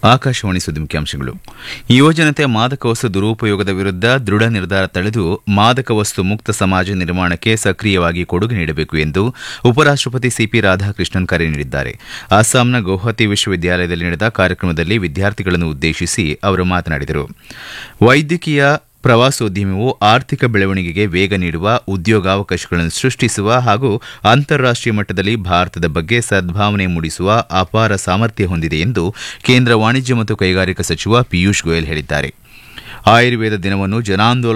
ಆಕಾಶವಾಣಿ ಸುದ್ದಿ ಮುಖ್ಯಾಂಶಗಳು ಯುವಜನತೆ ಮಾದಕ ವಸ್ತು ದುರುಪಯೋಗದ ವಿರುದ್ಧ ದೃಢ ನಿರ್ಧಾರ ತಳೆದು ಮಾದಕ ವಸ್ತು ಮುಕ್ತ ಸಮಾಜ ನಿರ್ಮಾಣಕ್ಕೆ ಸಕ್ರಿಯವಾಗಿ ಕೊಡುಗೆ ನೀಡಬೇಕು ಎಂದು ಉಪರಾಷ್ಟಪತಿ ಸಿಪಿ ರಾಧಾಕೃಷ್ಣನ್ ಕರೆ ನೀಡಿದ್ದಾರೆ ಅಸ್ಸಾಂನ ಗೌಹತಿ ವಿಶ್ವವಿದ್ಯಾಲಯದಲ್ಲಿ ನಡೆದ ಕಾರ್ಯಕ್ರಮದಲ್ಲಿ ವಿದ್ಯಾರ್ಥಿಗಳನ್ನು ಉದ್ದೇಶಿಸಿ ಅವರು ಮಾತನಾಡಿದರು ವೈದ್ಯಕೀಯ ಪ್ರವಾಸೋದ್ಯಮವು ಆರ್ಥಿಕ ಬೆಳವಣಿಗೆಗೆ ವೇಗ ನೀಡುವ ಉದ್ಯೋಗಾವಕಾಶಗಳನ್ನು ಸೃಷ್ಟಿಸುವ ಹಾಗೂ ಅಂತಾರಾಷ್ಟೀಯ ಮಟ್ಟದಲ್ಲಿ ಭಾರತದ ಬಗ್ಗೆ ಸದ್ಭಾವನೆ ಮೂಡಿಸುವ ಅಪಾರ ಸಾಮರ್ಥ್ಯ ಹೊಂದಿದೆ ಎಂದು ಕೇಂದ್ರ ವಾಣಿಜ್ಯ ಮತ್ತು ಕೈಗಾರಿಕಾ ಸಚಿವ ಪಿಯೂಷ್ ಗೋಯಲ್ ಹೇಳಿದ್ದಾರೆ ಆಯುರ್ವೇದ ದಿನವನ್ನು ಜನಾಂದೋಲನ